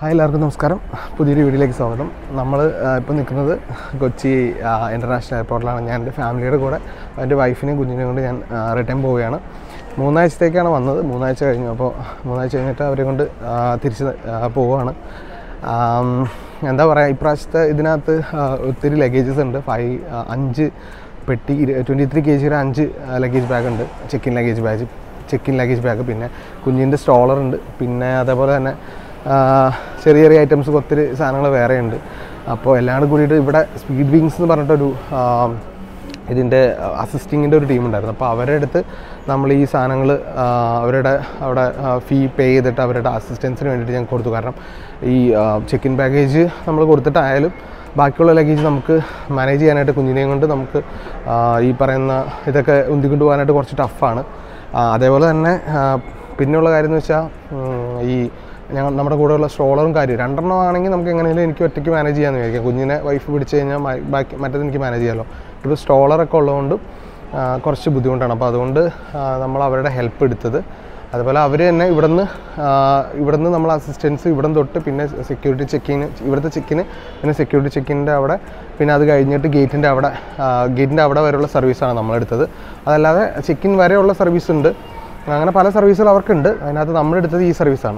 hi എല്ലാവർക്കും നമസ്കാരം പുതിയൊരു വീഡിയോയിലേക്ക് സ്വാഗതം നമ്മൾ ഇപ്പോൾ നിൽക്കുന്നത് കൊച്ചി ഇൻ്റർനാഷണൽ എയർപോർട്ടിലാണ് ഞാൻ എൻ്റെ ഫാമിലിയുടെ കൂടെ എൻ്റെ വൈഫിനെയും കുഞ്ഞിനെയും കൊണ്ട് ഞാൻ റിട്ടേൺ പോവുകയാണ് മൂന്നാഴ്ചത്തേക്കാണ് വന്നത് മൂന്നാഴ്ച കഴിഞ്ഞു അപ്പോൾ മൂന്നാഴ്ച കഴിഞ്ഞിട്ട് അവരെ കൊണ്ട് ആ, തിരിച്ച് ആ, പോവുകയാണ് ആം, എന്താ പറയുക ഇപ്രാവശ്യത്തെ ഇതിനകത്ത് ആ, ഒത്തിരി ലഗേജസ് ഉണ്ട് ഫൈവ് അഞ്ച് പെട്ടി ട്വൻറ്റി ത്രീ കെ ജിയുടെ അഞ്ച് ലഗേജ് ബാഗ് ഉണ്ട് check in luggage bag check in luggage bag പിന്നെ കുഞ്ഞിൻ്റെ സ്ട്രോളർ ഉണ്ട് പിന്നെ അതേപോലെ തന്നെ ആ, ചെറിയ ചെറിയ ഐറ്റംസ് ഒത്തിരി സാധനങ്ങൾ വേറെ ഉണ്ട് അപ്പോൾ എല്ലാം കൂടെ കൂടിയിട്ട് ഇവിടെ സ്പീഡ് വിങ്സ് എന്ന് പറഞ്ഞിട്ടൊരു ആ, ഇതിൻ്റെ അസിസ്റ്റിങ്ങിൻ്റെ ഒരു ടീം ഉണ്ടായിരുന്നു അപ്പോൾ അവരുടെ അടുത്ത് നമ്മൾ ഈ സാധനങ്ങൾ അവരുടെ അവിടെ ഫീ പേ ചെയ്തിട്ട് അവരുടെ അസിസ്റ്റൻസിന് വേണ്ടിയിട്ട് ഞാൻ കൊടുത്തു കാരണം ഈ ചെക്ക് ഇൻ ബാഗേജ് നമ്മൾ കൊടുത്തിട്ടായാലും ബാക്കിയുള്ള ലഗേജ് നമുക്ക് മാനേജ് ചെയ്യാനായിട്ട് കുഞ്ഞിനെയും കൊണ്ട് നമുക്ക് ആ, ഈ പറയുന്ന ഇതൊക്കെ ഉന്തിക്കൊണ്ട് പോകാനായിട്ട് കുറച്ച് ടഫാണ് അതേപോലെ തന്നെ ആ, പിന്നെയുള്ള കാര്യം എന്ന് വെച്ചാൽ ഉം, ഈ ഞങ്ങൾ നമ്മുടെ കൂടെയുള്ള സ്ട്രോളറും കാര്യം രണ്ടെണ്ണം ആണെങ്കിൽ നമുക്ക് എങ്ങനെയാലും എനിക്ക് ഒറ്റയ്ക്ക് മാനേജ് ചെയ്യാമെന്ന് വിചാരിക്കാം കുഞ്ഞിനെ വൈഫ് പിടിച്ച് കഴിഞ്ഞാൽ മ- ബാക്കി മറ്റേത് എനിക്ക് മാനേജ് ചെയ്യാമല്ലോ ഇപ്പോൾ സ്ട്രോളറൊക്കെ ഉള്ളതുകൊണ്ട് ആ, കുറച്ച് ബുദ്ധിമുട്ടാണ് അപ്പോൾ അതുകൊണ്ട് ആ, നമ്മൾ അവരുടെ ഹെൽപ്പ് എടുത്തത് അതുപോലെ അവർ തന്നെ ഇവിടുന്ന് ആ, ഇവിടുന്ന് നമ്മൾ അസിസ്റ്റൻസ് ഇവിടം തൊട്ട് പിന്നെ സെക്യൂരിറ്റി ചെക്കിന് ഇവിടുത്തെ ചെക്കിന് പിന്നെ സെക്യൂരിറ്റി ചെക്കിൻ്റെ അവിടെ പിന്നെ അത് കഴിഞ്ഞിട്ട് ഗേറ്റിൻ്റെ അവിടെ ഗേറ്റിൻ്റെ അവിടെ വരെയുള്ള സർവീസാണ് നമ്മളെടുത്തത് അതല്ലാതെ ചെക്കിൻ വരെയുള്ള സർവീസ് ഉണ്ട് അങ്ങനെ പല സർവീസുകൾ അവർക്കുണ്ട് അതിനകത്ത് നമ്മളെടുത്തത് ഈ സർവീസാണ്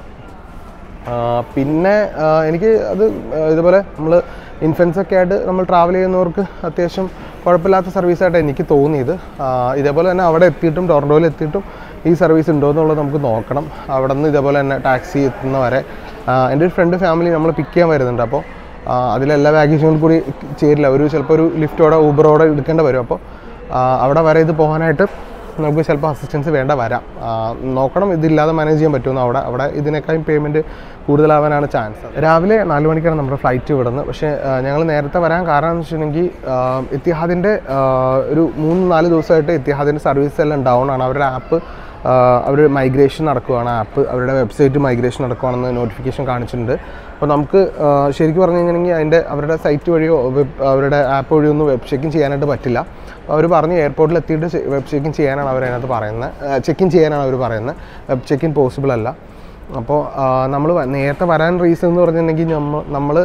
ആ, പിന്നെ ആ, എനിക്ക് അത് ആ, ഇതുപോലെ നമ്മൾ ഇൻഫൻസ് ഒക്കെ ആയിട്ട് നമ്മൾ ട്രാവൽ ചെയ്യുന്നവർക്ക് അത്യാവശ്യം കുഴപ്പമില്ലാത്ത സർവീസായിട്ട് എനിക്ക് തോന്നിയത് ആ, ഇതേപോലെ തന്നെ അവിടെ എത്തിയിട്ടും ടൊറൻഡോയിൽ എത്തിയിട്ടും ഈ സർവീസ് ഉണ്ടോ എന്നുള്ളത് നമുക്ക് നോക്കണം അവിടെ നിന്ന് ഇതേപോലെ തന്നെ ടാക്സി എത്തുന്ന വരെ ആ, എൻ്റെ ഒരു ഫ്രണ്ട് ഫാമിലി നമ്മൾ പിക്ക് ചെയ്യാൻ വരുന്നുണ്ട് അപ്പോൾ ആ, അതിലെല്ലാ ബാഗേജും കൂടി ചേരില്ല ഒരു ചിലപ്പോൾ ഒരു ലിഫ്റ്റോടെ ഊബറോടെ എടുക്കേണ്ടി വരും അപ്പോൾ ആ, അവിടെ വരെ ഇത് പോകാനായിട്ട് നമുക്ക് ചിലപ്പോൾ അസിസ്റ്റൻസ് വേണ്ട വരാം ആ, നോക്കണം ഇതില്ലാതെ മാനേജ് ചെയ്യാൻ പറ്റുമെന്ന് അവിടെ അവിടെ ഇതിനേക്കാളും പേയ്മെൻറ്റ് കൂടുതലാവാനാണ് ചാൻസ് രാവിലെ നാല് മണിക്കാണ് നമ്മുടെ ഫ്ലൈറ്റ് വിടുന്നത് പക്ഷേ ഞങ്ങൾ നേരത്തെ വരാൻ കാരണം എന്ന് വെച്ചിട്ടുണ്ടെങ്കിൽ ഇത്തിഹാദിൻ്റെ ഒരു മൂന്ന് നാല് ദിവസമായിട്ട് ഇത്തിഹാദിൻ്റെ സർവീസ് എല്ലാം ഡൗൺ ആണ് അവരുടെ ആപ്പ് അവർ മൈഗ്രേഷൻ നടക്കുകയാണ് ആപ്പ് അവരുടെ വെബ്സൈറ്റ് മൈഗ്രേഷൻ നടക്കുകയാണെന്ന് നോട്ടിഫിക്കേഷൻ കാണിച്ചിട്ടുണ്ട് അപ്പോൾ നമുക്ക് ആ, ശരിക്കും പറഞ്ഞു കഴിഞ്ഞിട്ടുണ്ടെങ്കിൽ അതിൻ്റെ അവരുടെ സൈറ്റ് വഴിയോ വെബ് അവരുടെ ആപ്പ് വഴിയോ ഒന്നും വെബ് ചെക്കിങ് ചെയ്യാനായിട്ട് പറ്റില്ല അപ്പോൾ അവർ പറഞ്ഞ് എയർപോർട്ടിൽ എത്തിയിട്ട് വെബ് ചെക്കിങ് ചെയ്യാനാണ് അവർ അതിനകത്ത് പറയുന്നത് ചെക്കിൻ ചെയ്യാനാണ് അവർ പറയുന്നത് വെബ് ചെക്കിൻ പോസിബിൾ അല്ല അപ്പോൾ നമ്മൾ നേരത്തെ വരാൻ റീസൺ എന്ന് പറഞ്ഞിട്ടുണ്ടെങ്കിൽ നമ്മൾ നമ്മൾ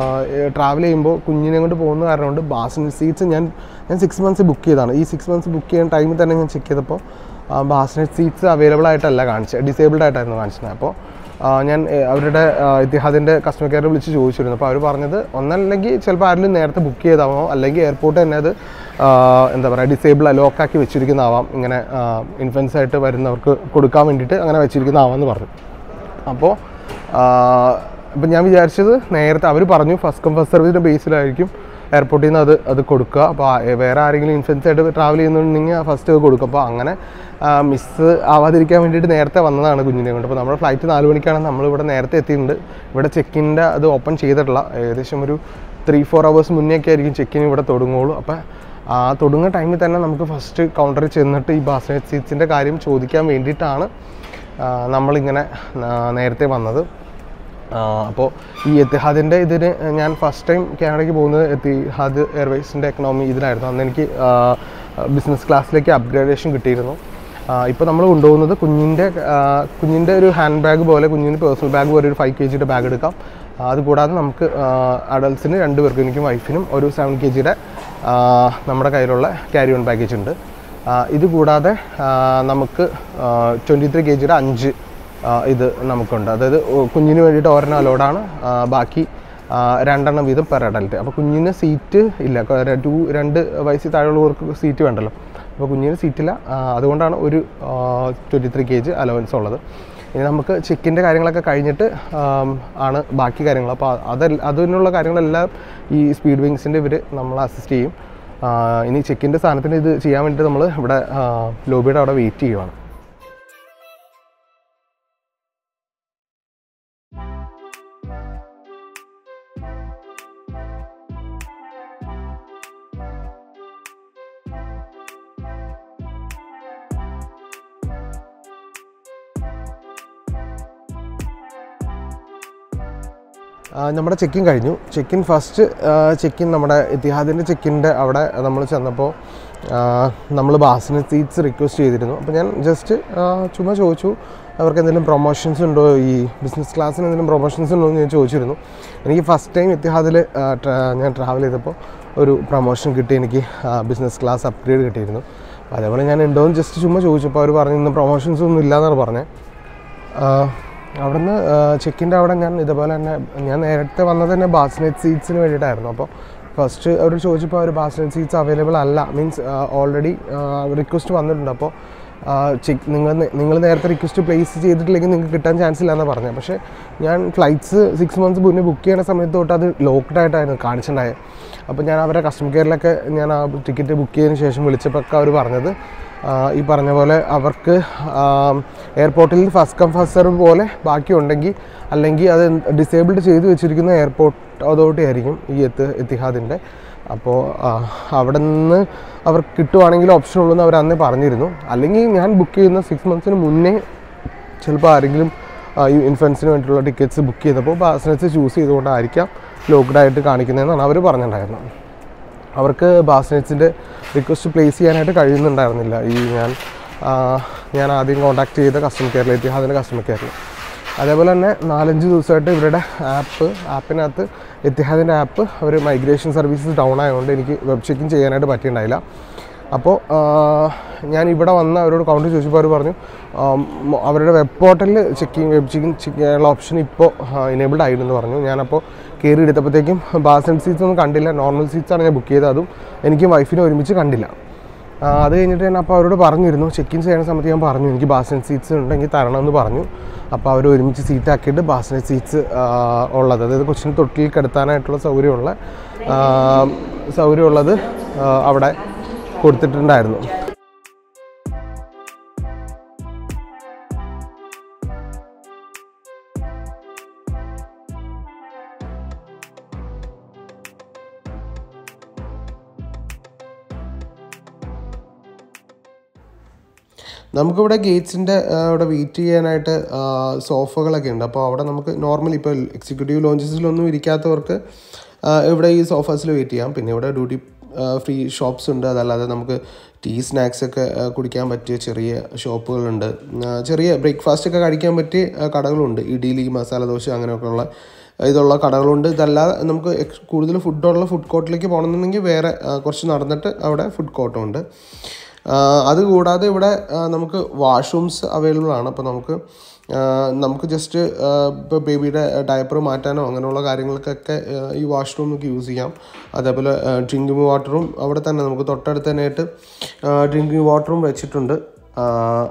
ട്രാവൽ ചെയ്യുമ്പോൾ കുഞ്ഞിനെ കൊണ്ട് പോകുന്ന കാരണം കൊണ്ട് ബാസിൻ സീറ്റ്സ് ഞാൻ ഞാൻ സിക്സ് മന്ത്സ് ബുക്ക് ചെയ്തതാണ് ഈ സിക്സ് മന്ത്സ് ബുക്ക് ചെയ്യുന്ന ടൈമിൽ തന്നെ ഞാൻ ചെക്ക് ചെയ്തപ്പോൾ ബാസ്നെറ്റ് സീറ്റ്സ് അവൈലബിൾ ആയിട്ടല്ല കാണിച്ചത് ഡിസേബിൾഡ് ആയിട്ടായിരുന്നു കാണിച്ചത് അപ്പോൾ ആ, ഞാൻ ഏ, അവരുടെ ആ, ഇത്തിഹാദിൻ്റെ കസ്റ്റമർ കെയർ വിളിച്ച് ചോദിച്ചിരുന്നു അപ്പോൾ അവർ പറഞ്ഞത് ഒന്നല്ലെങ്കിൽ ചിലപ്പോൾ ആരെങ്കിലും നേരത്തെ ബുക്ക് ചെയ്താവാം അല്ലെങ്കിൽ എയർപോർട്ട് തന്നെ അത് ആ, എന്താ പറയുക ഡിസേബിൾ ലോക്കാക്കി വെച്ചിരിക്കുന്നതാവാം ഇങ്ങനെ ഇൻഫൻസ് ആയിട്ട് വരുന്നവർക്ക് കൊടുക്കാൻ വേണ്ടിയിട്ട് അങ്ങനെ വെച്ചിരിക്കുന്നതാവാമെന്ന് പറഞ്ഞു അപ്പോൾ അപ്പം ഞാൻ വിചാരിച്ചത് നേരത്തെ അവർ പറഞ്ഞു ഫസ്റ്റ് കം ഫസ്റ്റ് സർവീസിൻ്റെ ബേസിലായിരിക്കും എയർപോർട്ടിൽ നിന്ന് അത് അത് കൊടുക്കുക അപ്പോൾ ആ- വേറെ ആരെങ്കിലും ഇൻഫ്ലുവൻസ് ആയിട്ട് ട്രാവൽ ചെയ്യുന്നുണ്ടെങ്കിൽ ഫസ്റ്റ് അത് കൊടുക്കും അപ്പോൾ അങ്ങനെ മിസ് ആവാതിരിക്കാൻ വേണ്ടിയിട്ട് നേരത്തെ വന്നതാണ് കുഞ്ഞിനെ കൊണ്ട് അപ്പോൾ നമ്മുടെ ഫ്ലൈറ്റ് നാല് മണിക്കാണ് നമ്മളിവിടെ നേരത്തെ എത്തിയിട്ടുണ്ട് ഇവിടെ ചെക്കിൻ്റെ അത് ഓപ്പൺ ചെയ്തിട്ടില്ല ഏകദേശം ഒരു ത്രീ ഫോർ അവേഴ്സ് മുന്നേ ഒക്കെ ആയിരിക്കും ചെക്കിന് ഇവിടെ തുടങ്ങുള്ളൂ അപ്പോൾ ആ തുടങ്ങുന്ന ടൈമിൽ തന്നെ നമുക്ക് ഫസ്റ്റ് കൗണ്ടറിൽ ചെന്നിട്ട് ഈ ബാസ്നെറ്റ് സീറ്റ്സിൻ്റെ കാര്യം ചോദിക്കാൻ വേണ്ടിയിട്ടാണ് ആ, നമ്മളിങ്ങനെ ആ, നേരത്തെ വന്നത് അപ്പോൾ ഈ എത്തിഹാദിൻ്റെ ഇതിന് ഞാൻ ഫസ്റ്റ് ടൈം കാനഡയ്ക്ക് പോകുന്നത് എത്തിഹാദ് എയർവേസിൻ്റെ എക്കണോമി ഇതിലായിരുന്നു അന്ന് എനിക്ക് ബിസിനസ് ക്ലാസ്സിലേക്ക് അപ്ഗ്രേഡേഷൻ കിട്ടിയിരുന്നു ഇപ്പോൾ നമ്മൾ കൊണ്ടുപോകുന്നത് കുഞ്ഞിൻ്റെ ആ, കുഞ്ഞിൻ്റെ ഒരു ഹാൻഡ് ബാഗ് പോലെ കുഞ്ഞിൻ്റെ പേഴ്സണൽ ബാഗ് പോലെ ഒരു ഫൈവ് കെ ജിയുടെ ബാഗ് എടുക്കാം ആ, അതുകൂടാതെ നമുക്ക് അഡൾട്ട്സിന് രണ്ട് പേർക്കും എനിക്കും വൈഫിനും ഒരു സെവൻ കെ ജിയുടെ നമ്മുടെ കയ്യിലുള്ള ക്യാരി ഓൺ ബാഗേജ് ഉണ്ട് ആ, ഇത് കൂടാതെ ആ, നമുക്ക് ട്വൻറ്റി ത്രീ കെ ജിയുടെ അഞ്ച് ആ, ഇത് നമുക്കുണ്ട് അതായത് ഒ- കുഞ്ഞിന് വേണ്ടിയിട്ട് ഒരെണ്ണം അലോഡാണ് ബാക്കി ആ, രണ്ടെണ്ണം വീതം പെർ അഡൽട്ട് അപ്പോൾ കുഞ്ഞിന് സീറ്റ് ഇല്ല ടു രണ്ട് വയസ്സിൽ താഴെയുള്ളവർക്ക് സീറ്റ് വേണ്ടല്ലോ അപ്പോൾ കുഞ്ഞിന് സീറ്റില്ല ആ, അതുകൊണ്ടാണ് ഒരു twenty three K G allowance ഉള്ളത് ഇനി നമുക്ക് ചെക്കിൻ്റെ കാര്യങ്ങളൊക്കെ കഴിഞ്ഞിട്ട് ആം, ആണ് ബാക്കി കാര്യങ്ങൾ അപ്പോൾ അത് അതിനുള്ള കാര്യങ്ങളെല്ലാം ഈ സ്പീഡ് വിങ്സിൻ്റെ ഇവർ നമ്മളെ അസിസ്റ്റ് ചെയ്യും ആ, ഇനി ചെക്കിൻ്റെ സാധനത്തിന് ഇത് ചെയ്യാൻ വേണ്ടിയിട്ട് നമ്മൾ ഇവിടെ ലോബിയുടെ അവിടെ വെയിറ്റ് ചെയ്യുവാണ് ആ, നമ്മുടെ ചെക്കിൻ കഴിഞ്ഞു ചെക്കിൻ ഫസ്റ്റ് ചെക്കിൻ നമ്മുടെ ഇത്തിഹാദിൻ്റെ ചെക്കിൻ്റെ അവിടെ നമ്മൾ ചെന്നപ്പോൾ നമ്മൾ ബാസിന് സീറ്റ്സ് റിക്വസ്റ്റ് ചെയ്തിരുന്നു അപ്പോൾ ഞാൻ ജസ്റ്റ് ചുമ്മാ ചോദിച്ചു അവർക്ക് എന്തെങ്കിലും പ്രൊമോഷൻസ് ഉണ്ടോ ഈ ബിസിനസ് ക്ലാസ്സിന് എന്തെങ്കിലും പ്രൊമോഷൻസ് ഉണ്ടോ എന്ന് ഞാൻ ചോദിച്ചിരുന്നു എനിക്ക് ഫസ്റ്റ് ടൈം ഇത്തിഹാദിൽ ഞാൻ ട്രാവൽ ചെയ്തപ്പോൾ ഒരു പ്രൊമോഷൻ കിട്ടി എനിക്ക് ബിസിനസ് ക്ലാസ് അപ്ഗ്രേഡ് കിട്ടിയിരുന്നു അപ്പോൾ അതേപോലെ ഞാൻ ഉണ്ടോ എന്ന് ജസ്റ്റ് ചുമ്മാ ചോദിച്ചപ്പോൾ അവർ പറഞ്ഞു ഇന്ന് പ്രൊമോഷൻസ് ഒന്നും ഇല്ലയെന്നാണ് പറഞ്ഞത് ആഹ് അവിടുന്ന് ചെക്കിൻ്റെ അവിടെ ഞാൻ ഇതുപോലെ തന്നെ ഞാൻ നേരത്തെ വന്നത് തന്നെ ബാസ്നെറ്റ് സീറ്റ്സിന് വേണ്ടിയിട്ടായിരുന്നു അപ്പോൾ ഫസ്റ്റ് അവർ ചോദിച്ചപ്പോൾ അവർ ബാസ്നെറ്റ് സീറ്റ്സ് അവൈലബിൾ അല്ല മീൻസ് ഓൾറെഡി റിക്വസ്റ്റ് വന്നിട്ടുണ്ട് അപ്പോൾ ചെക്ക് നിങ്ങൾ നിങ്ങൾ നേരത്തെ റിക്വസ്റ്റ് പ്ലേസ് ചെയ്തിട്ടില്ലെങ്കിൽ നിങ്ങൾക്ക് കിട്ടാൻ ചാൻസ് ഇല്ലയെന്നാണ് പറഞ്ഞത് പക്ഷേ ഞാൻ ഫ്ലൈറ്റ്സ് സിക്സ് മന്ത്സ് മുന്നേ ബുക്ക് ചെയ്യുന്ന സമയത്ത് തൊട്ട് അത് ലോക്ക്ഡ് ആയിട്ടായിരുന്നു കാണിച്ചിട്ടുണ്ടായത് അപ്പോൾ ഞാൻ അവരുടെ കസ്റ്റമർ കെയറിലൊക്കെ ഞാൻ ആ ടിക്കറ്റ് ബുക്ക് ചെയ്തതിന് ശേഷം വിളിച്ചപ്പോൾ അവർ പറഞ്ഞത് ആ, ഈ പറഞ്ഞ പോലെ അവർക്ക് എയർപോർട്ടിൽ ഫസ്റ്റ് കം ഫസ്റ്റ് സെർവ് പോലെ ബാക്കിയുണ്ടെങ്കിൽ അല്ലെങ്കിൽ അത് ഡിസേബിൾഡ് ചെയ്ത് വെച്ചിരിക്കുന്ന എയർപോർട്ട് അതോറിറ്റി ആയിരിക്കും ഈ എത്ത് എത്തിഹാദിൻ്റെ അപ്പോൾ അവിടെ നിന്ന് അവർക്ക് കിട്ടുവാണെങ്കിൽ ഓപ്ഷൻ ഉള്ളൂ അവർ അന്നേ പറഞ്ഞിരുന്നു അല്ലെങ്കിൽ ഞാൻ ബുക്ക് ചെയ്യുന്ന സിക്സ് മന്ത്സിന് മുന്നേ ചിലപ്പോൾ ആരെങ്കിലും ആ, ഈ ഇൻഫൻസിന് വേണ്ടിയിട്ടുള്ള ടിക്കറ്റ്സ് ബുക്ക് ചെയ്തപ്പോൾ ബാസിനസ് ചൂസ് ചെയ്തുകൊണ്ടായിരിക്കാം ലോക്ക്ഡ് ആയിട്ട് കാണിക്കുന്നതെന്നാണ് അവർ പറഞ്ഞിട്ടുണ്ടായിരുന്നത് അവർക്ക് ബാസ്നെറ്റ്സിൻ്റെ റിക്വസ്റ്റ് പ്ലേസ് ചെയ്യാനായിട്ട് കഴിയുന്നുണ്ടായിരുന്നില്ല ഈ ഞാൻ ആ, ഞാൻ ആദ്യം കോൺടാക്ട് ചെയ്ത കസ്റ്റമർ കെയറിൽ എത്തിഹാദിൻ്റെ കസ്റ്റമർ കെയറിൽ അതേപോലെ തന്നെ നാലഞ്ച് ദിവസമായിട്ട് ഇവരുടെ ആപ്പ് ആപ്പിനകത്ത് എത്തിഹാദിൻ്റെ ആപ്പ് അവർ മൈഗ്രേഷൻ സർവീസസ് ഡൗൺ ആയതുകൊണ്ട് എനിക്ക് വെബ് ചെക്കിങ് ചെയ്യാനായിട്ട് പറ്റിയിട്ടുണ്ടായില്ല അപ്പോൾ ആ, ഞാൻ ഇവിടെ വന്ന് അവരോട് കൗണ്ട് ചോദിച്ചപ്പോൾ അവർ പറഞ്ഞു ആ, മ- അവരുടെ വെബ് പോർട്ടലിൽ ചെക്കിങ് വെബ് ചെക്കിങ് ചെക്ക് ചെയ്യാനുള്ള ഓപ്ഷൻ ഇപ്പോൾ ഇനേബിൾഡ് ആയിരുന്നു പറഞ്ഞു ഞാനപ്പോൾ കയറി എടുത്തപ്പോഴത്തേക്കും ബാസൻ സീറ്റ്സ് ഒന്നും കണ്ടില്ല നോർമൽ സീറ്റ്സാണ് ഞാൻ ബുക്ക് ചെയ്തത് അതും എനിക്കും വൈഫിനും ഒരുമിച്ച് കണ്ടില്ല ആ, അത് കഴിഞ്ഞിട്ട് ഞാൻ അപ്പോൾ അവരോട് പറഞ്ഞിരുന്നു ചെക്ക് ഇൻ ചെയ്യുന്ന സമയത്ത് ഞാൻ പറഞ്ഞു എനിക്ക് ബാസൻ സീറ്റ്സ് ഉണ്ടെങ്കിൽ തരണമെന്ന് പറഞ്ഞു അപ്പോൾ അവർ ഒരുമിച്ച് സീറ്റ് ആക്കിയിട്ട് ബാസൻ സീറ്റ്സ് ഉള്ളത് അതായത് കൊച്ചിന് തൊട്ടിൽ കിടത്താനായിട്ടുള്ള സൗകര്യമുള്ള ആ, സൗകര്യമുള്ളത് ആ, അവിടെ കൊടുത്തിട്ടുണ്ടായിരുന്നു നമുക്കിവിടെ ഗേറ്റ്സിൻ്റെ ഇവിടെ വെയിറ്റ് ചെയ്യാനായിട്ട് ആ, സോഫകളൊക്കെ ഉണ്ട് അപ്പോൾ അവിടെ നമുക്ക് നോർമലി ഇപ്പോൾ എക്സിക്യൂട്ടീവ് ലോഞ്ചസിലൊന്നും ഇരിക്കാത്തവർക്ക് ആ, ഇവിടെ ഈ സോഫാസിൽ വെയിറ്റ് ചെയ്യാം പിന്നെ ഇവിടെ ഡ്യൂട്ടി ഫ്രീ ഷോപ്സ് ഉണ്ട് അതല്ലാതെ നമുക്ക് ടീ സ്നാക്സ് ഒക്കെ ആ, കുടിക്കാൻ പറ്റിയ ചെറിയ ഷോപ്പുകളുണ്ട് ആ, ചെറിയ ബ്രേക്ക്ഫാസ്റ്റ് ഒക്കെ കഴിക്കാൻ പറ്റിയ ആ, കടകളുണ്ട് ഇഡ്ഡലി മസാല ദോശ അങ്ങനെയൊക്കെയുള്ള ഇതുള്ള കടകളുണ്ട് ഇതല്ലാതെ നമുക്ക് എക്സ് കൂടുതൽ ഫുഡുള്ള ഫുഡ് കോർട്ടിലേക്ക് പോകണമെന്നുണ്ടെങ്കിൽ വേറെ ആ, കുറച്ച് നടന്നിട്ട് അവിടെ ഫുഡ് കോർട്ടും ഉണ്ട് ആ, അതുകൂടാതെ ഇവിടെ ആ, നമുക്ക് വാഷ്റൂംസ് അവൈലബിൾ ആണ് അപ്പോൾ നമുക്ക് ആ, നമുക്ക് ജസ്റ്റ് ഇപ്പോൾ ബേബിയുടെ ഡയപ്പർ മാറ്റാനോ അങ്ങനെയുള്ള കാര്യങ്ങൾക്കൊക്കെ ആ, ഈ വാഷ്റൂം നമുക്ക് യൂസ് ചെയ്യാം അതേപോലെ ഡ്രിങ്കിങ് വാട്ടറും അവിടെ തന്നെ നമുക്ക് തൊട്ടടുത്ത് തന്നെയായിട്ട് ഡ്രിങ്കിങ് വാട്ടറും വെച്ചിട്ടുണ്ട് ആ,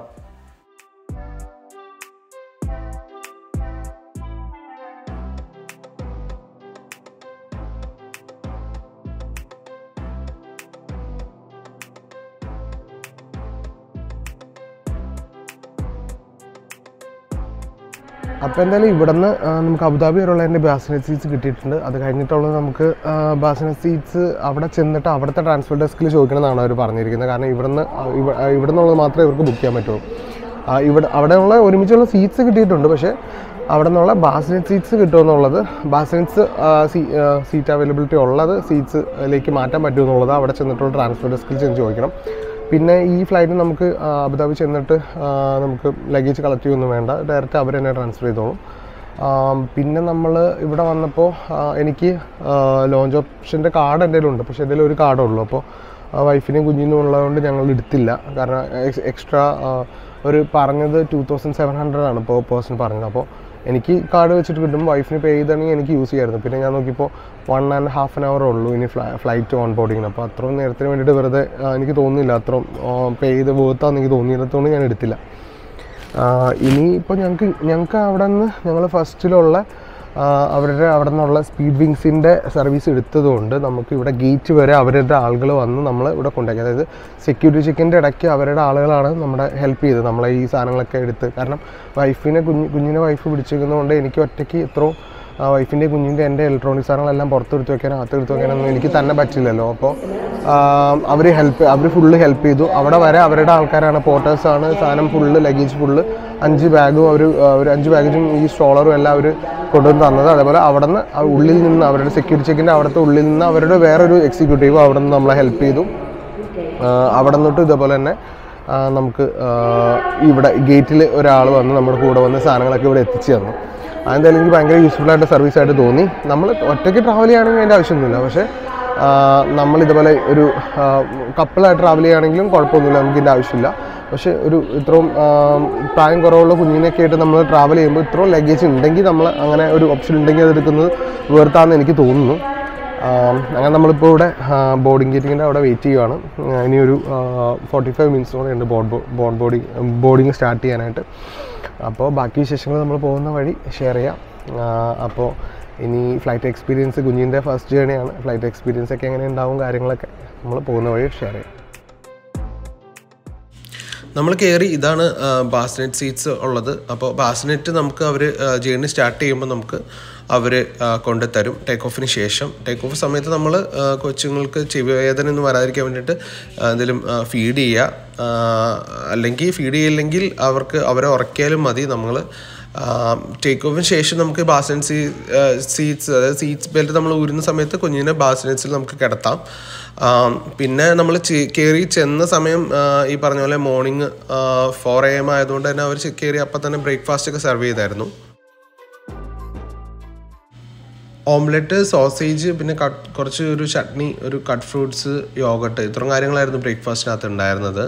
അപ്പോൾ എന്തായാലും ഇവിടുന്ന് ആ, നമുക്ക് അബുദാബി വരെയുള്ള എൻ്റെ ബാസിനസ് സീറ്റ്സ് കിട്ടിയിട്ടുണ്ട് അത് കഴിഞ്ഞിട്ടുള്ളത് നമുക്ക് ബാസിനസ് സീറ്റ്സ് അവിടെ ചെന്നിട്ട് അവിടുത്തെ ട്രാൻസ്ഫർ ഡെസ്കിൽ ചോദിക്കണമെന്നാണ് അവർ പറഞ്ഞിരിക്കുന്നത് കാരണം ഇവിടുന്ന് ആ, ഇവ- ആ, ഇവിടുന്നുള്ളത് മാത്രമേ ഇവർക്ക് ബുക്ക് ചെയ്യാൻ പറ്റുള്ളൂ ആ, ഇവിടെ അവിടെയുള്ള ഒരുമിച്ചുള്ള സീറ്റ്സ് കിട്ടിയിട്ടുണ്ട് പക്ഷേ അവിടെ നിന്നുള്ള ബാസിനറ്റ് സീറ്റ്സ് കിട്ടുമെന്നുള്ളത് ബാസിനറ്റ്സ് സീറ്റ് അവൈലബിലിറ്റി ഉള്ളത് സീറ്റ്സിലേക്ക് മാറ്റാൻ പറ്റുമെന്നുള്ളത് അവിടെ ചെന്നിട്ടുള്ള ട്രാൻസ്ഫർ ഡെസ്കിൽ ചെന്ന് ചോദിക്കണം പിന്നെ ഈ ഫ്ലൈറ്റ് നമുക്ക് ആ, അബുദാബി ചെന്നിട്ട് ആ, നമുക്ക് ലഗേജ് കളക്ട് ചെയ്യൊന്നും വേണ്ട ഡയറക്റ്റ് അവർ തന്നെ ട്രാൻസ്ഫർ ചെയ്തോളും ആ, പിന്നെ നമ്മൾ ഇവിടെ വന്നപ്പോൾ ആ, എനിക്ക് ലോഞ്ച് ഓപ്ഷൻ്റെ കാർഡ് എൻ്റെ കയ്യിലുണ്ട് പക്ഷേ എൻ്റെ ഒരു കാർഡേ ഉള്ളൂ അപ്പോൾ വൈഫിനെയും കുഞ്ഞിനും ഉള്ളതുകൊണ്ട് ഞങ്ങൾ എടുത്തില്ല കാരണം എക്സ്ട്രാ ഒരു പറഞ്ഞത് ടു തൗസൻഡ് സെവൻ ഹൺഡ്രഡ് ആണ് ഇപ്പോൾ പേഴ്സൺ പറഞ്ഞത് അപ്പോൾ എനിക്ക് കാർഡ് വെച്ചിട്ട് കിട്ടും വൈഫിന് പേ ചെയ്താണെങ്കിൽ എനിക്ക് യൂസ് ചെയ്യായിരുന്നു പിന്നെ ഞാൻ നോക്കിയപ്പോൾ one and half an hour ഉള്ളൂ ഇനി ഫ്ലൈ ഫ്ലൈറ്റ് ഓൺ ബോർഡിങ്ങിന് അപ്പോൾ അത്രയും നേരത്തിന് വേണ്ടിയിട്ട് വെറുതെ ആ, എനിക്ക് തോന്നുന്നില്ല അത്രയും പേ ചെയ്ത് വേർത്താന്ന് എനിക്ക് തോന്നിയിടത്തോണ്ട് ഞാൻ എടുത്തില്ല ഇനി ഇപ്പോൾ ഞങ്ങൾക്ക് ഞങ്ങൾക്ക് അവിടെ നിന്ന് ഞങ്ങൾ ഫസ്റ്റിലുള്ള ആ, അവരുടെ അവിടെ നിന്നുള്ള സ്പീഡ് വിങ്സിൻ്റെ സർവീസ് എടുത്തതുകൊണ്ട് നമുക്ക് ഇവിടെ ഗേറ്റ് വരെ അവരുടെ ആളുകൾ വന്ന് നമ്മൾ ഇവിടെ കൊണ്ടാക്കി അതായത് സെക്യൂരിറ്റി ചെക്കിൻ്റെ ഇടയ്ക്ക് അവരുടെ ആളുകളാണ് നമ്മുടെ ഹെൽപ്പ് ചെയ്തത് നമ്മളെ ഈ സാധനങ്ങളൊക്കെ എടുത്ത് കാരണം വൈഫിനെ കുഞ്ഞ് കുഞ്ഞിനെ വൈഫ് പിടിച്ചിരിക്കുന്നതുകൊണ്ട് എനിക്ക് ഒറ്റയ്ക്ക് ഇത്രയും വൈഫിൻ്റെ കുഞ്ഞിൻ്റെ എൻ്റെ ഇലക്ട്രോണിക് സാധനങ്ങളെല്ലാം പുറത്തെടുത്ത് വെക്കാനോ അകത്തെടുത്ത് വെക്കാനൊന്നും എനിക്ക് തന്നെ പറ്റില്ലല്ലോ അപ്പോൾ അവർ ഹെൽപ്പ് അവർ ഫുള്ള് ഹെൽപ്പ് ചെയ്തു അവിടെ വരെ അവരുടെ ആൾക്കാരാണ് പോർട്ടേഴ്സാണ് സാധനം ഫുള്ള് ലഗേജ് ഫുള്ള് അഞ്ച് ബാഗും അവർ ഒരു അഞ്ച് ബാഗേജും ഈ സ്ട്രോളറും എല്ലാം അവർ കൊണ്ടുവന്ന് തന്നത് അതേപോലെ അവിടെ നിന്ന് ഉള്ളിൽ നിന്ന് അവരുടെ സെക്യൂരിറ്റി ചെക്കിൻ്റെ അവിടുത്തെ ഉള്ളിൽ നിന്ന് അവരുടെ വേറൊരു എക്സിക്യൂട്ടീവ് അവിടെ നിന്ന് നമ്മളെ ഹെൽപ്പ് ചെയ്തു ആ, അവിടെ നിന്നിട്ട് ഇതേപോലെ തന്നെ ആ, നമുക്ക് ആ, ഇവിടെ ഗേറ്റിൽ ഒരാൾ വന്ന് നമ്മുടെ കൂടെ വന്ന് സാധനങ്ങളൊക്കെ ഇവിടെ എത്തിച്ചു തന്നു അതെന്തായാലും എനിക്ക് ഭയങ്കര യൂസ്ഫുൾ ആയിട്ട് സർവീസ് ആയിട്ട് തോന്നി നമ്മൾ ഒറ്റയ്ക്ക് ട്രാവൽ ചെയ്യുകയാണെങ്കിൽ അതിൻ്റെ ആവശ്യമൊന്നുമില്ല പക്ഷേ ആ, നമ്മൾ ഇതുപോലെ ഒരു കപ്പിളായിട്ട് ട്രാവൽ ചെയ്യുകയാണെങ്കിലും കുഴപ്പമൊന്നുമില്ല നമുക്ക് ഇതിൻ്റെ ആവശ്യമില്ല പക്ഷേ ഒരു ഇത്രയും ആ, പ്രായം കുറവുള്ള കുഞ്ഞിനെയൊക്കെ ആയിട്ട് നമ്മൾ ട്രാവൽ ചെയ്യുമ്പോൾ ഇത്രയും ലഗേജ് ഉണ്ടെങ്കിൽ നമ്മൾ അങ്ങനെ ഒരു ഓപ്ഷൻ ഉണ്ടെങ്കിൽ അതെടുക്കുന്നത് വേർത്താന്ന് എനിക്ക് തോന്നുന്നു ആം, അങ്ങനെ നമ്മളിപ്പോൾ ഇവിടെ ബോർഡിംഗ് ഗേറ്റിങ്ങിൻ്റെ അവിടെ വെയിറ്റ് ചെയ്യുവാണ് ആ, ഇനിയൊരു ഫോർട്ടി ഫൈവ് മിനിറ്റ്സ് കൂടെ ഉണ്ട് board board boarding boarding start ചെയ്യാനായിട്ട് അപ്പോൾ ബാക്കി വിശേഷങ്ങൾ നമ്മൾ പോകുന്ന വഴി ഷെയർ ചെയ്യാം ആ, അപ്പോൾ ഇനി ഫ്ലൈറ്റ് എക്സ്പീരിയൻസ് കുഞ്ഞിൻ്റെ ഫസ്റ്റ് ജേണിയാണ് ഫ്ലൈറ്റ് എക്സ്പീരിയൻസ് ഒക്കെ എങ്ങനെ ഉണ്ടാവും കാര്യങ്ങളൊക്കെ നമ്മൾ പോകുന്ന വഴി ഷെയർ ചെയ്യാം നമ്മൾ കയറി ഇതാണ് ബാസ്നെറ്റ് സീറ്റ്സ് ഉള്ളത് അപ്പോൾ ബാസ്നെറ്റ് നമുക്ക് അവർ ജേർണി സ്റ്റാർട്ട് ചെയ്യുമ്പോൾ നമുക്ക് അവർ കൊണ്ടുതരും ടേക്ക് ഓഫിന് ശേഷം ടേക്ക് ഓഫ് സമയത്ത് നമ്മൾ കൊച്ചുങ്ങൾക്ക് ചെവിവേദന ഒന്നും വരാതിരിക്കാൻ വേണ്ടിയിട്ട് എന്തെങ്കിലും ഫീഡ് ചെയ്യുക ആ, അല്ലെങ്കിൽ ഫീഡ് ചെയ്യില്ലെങ്കിൽ അവർക്ക് അവരെ ഉറക്കിയാലും മതി നമ്മൾ ടേക്ക് ഓഫിന് ശേഷം നമുക്ക് ബാസൻ സീ സീറ്റ്സ് അതായത് സീറ്റ്സ് ബെൽറ്റ് നമ്മൾ ഊരുന്ന സമയത്ത് കുഞ്ഞിനെ ബാസനറ്റ്സിൽ നമുക്ക് കിടത്താം ആ, പിന്നെ നമ്മൾ കയറി ചെന്ന സമയം ആ, ഈ പറഞ്ഞ പോലെ മോർണിംഗ് ഫോർ എ എം ആയതുകൊണ്ട് തന്നെ അവർ കയറി അപ്പം തന്നെ ബ്രേക്ക്ഫാസ്റ്റ് ഒക്കെ സെർവ് ചെയ്തായിരുന്നു ഓംലെറ്റ് സോസേജ് പിന്നെ കട്ട് കുറച്ച് ഒരു ചട്നി ഒരു കട്ട് ഫ്രൂട്ട്സ് യോഗട്ട് ഇത്രയും കാര്യങ്ങളായിരുന്നു ബ്രേക്ക്ഫാസ്റ്റിനകത്ത് ഉണ്ടായിരുന്നത്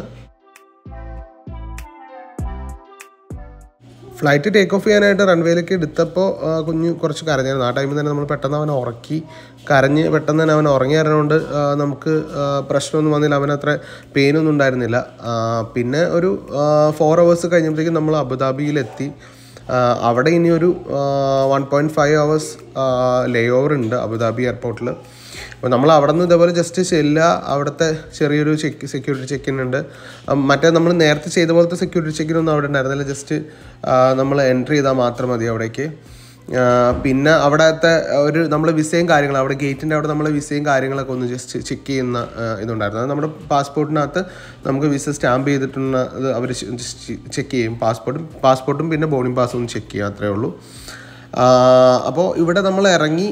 ഫ്ലൈറ്റ് ടേക്ക് ഓഫ് ചെയ്യാനായിട്ട് റൺവേയിലേക്ക് എടുത്തപ്പോൾ ആ, കുഞ്ഞ് കുറച്ച് കരഞ്ഞായിരുന്നു ആ ടൈമിൽ തന്നെ നമ്മൾ പെട്ടെന്ന് അവനെ ഉറക്കി കരഞ്ഞ് പെട്ടെന്ന് തന്നെ അവൻ ഉറങ്ങി ആയതുകൊണ്ട് ആ, നമുക്ക് ആ, പ്രശ്നമൊന്നും വന്നില്ല അവനത്ര പെയിനൊന്നും ഉണ്ടായിരുന്നില്ല ആ, പിന്നെ ഒരു ഫോർ അവേഴ്സ് കഴിഞ്ഞപ്പോഴത്തേക്കും നമ്മൾ അബുദാബിയിലെത്തി ആ, അവിടെ ഇനി ഒരു one point five hours layover ഉണ്ട് അബുദാബി എയർപോർട്ടിൽ അപ്പോൾ നമ്മൾ അവിടെ നിന്ന് ഇതേപോലെ ജസ്റ്റ് ചെല്ലുക അവിടുത്തെ ചെറിയൊരു ചെക്ക് സെക്യൂരിറ്റി ചെക്കിൻ ഉണ്ട് ഉം, മറ്റേ നമ്മൾ നേരത്തെ ചെയ്ത പോലത്തെ സെക്യൂരിറ്റി ചെക്കിനൊന്നും അവിടെ ഉണ്ടായിരുന്നില്ല ജസ്റ്റ് നമ്മൾ എൻട്രി ചെയ്താൽ മാത്രം മതി അവിടേക്ക് ആ, പിന്നെ അവിടത്തെ ഒരു നമ്മൾ വിസയും കാര്യങ്ങളും അവിടെ ഗേറ്റിൻ്റെ അവിടെ നമ്മൾ വിസയും കാര്യങ്ങളൊക്കെ ഒന്ന് ജസ്റ്റ് ചെക്ക് ചെയ്യുന്ന ആ, ഇതുണ്ടായിരുന്നു അത് നമ്മുടെ പാസ്പോർട്ടിനകത്ത് നമുക്ക് വിസ സ്റ്റാമ്പ് ചെയ്തിട്ടുള്ള ഇത് അവർ ചെക്ക് ചെയ്യും പാസ്പോർട്ടും പാസ്പോർട്ടും പിന്നെ ബോർഡിംഗ് പാസ്സും ഒന്ന് ചെക്ക് ചെയ്യും അത്രേ ഉള്ളൂ അപ്പോൾ ഇവിടെ നമ്മൾ ഇറങ്ങി